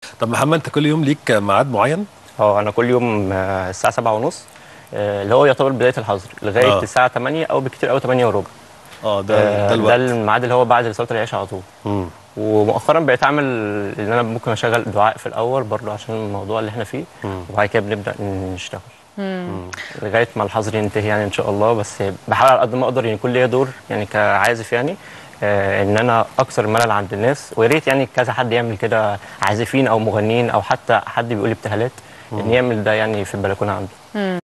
طب محمد انت كل يوم ليك ميعاد معين اه انا كل يوم آه، الساعه 7 ونص اللي هو يعتبر بدايه الحظر لغايه آه. الساعه 8 او بكتير قوي 8 وربع اه ده آه، ده الوقت ده الميعاد اللي هو بعد صلاه العشاء على طول مم. ومؤخرا بقيت اعمل ان انا ممكن اشغل دعاء في الاول برضو عشان الموضوع اللي احنا فيه وبعد كده بنبدا نشتغل لغايه ما الحظر ينتهي يعني ان شاء الله بس بحاول على قد ما اقدر يعني يكون ليا دور يعني كعازف يعني آه ان انا اكسر الملل عند الناس ويا ريت يعني كذا حد يعمل كده عازفين او مغنيين او حتى حد بيقول ابتهالات ان يعمل ده يعني في البلكونه عنده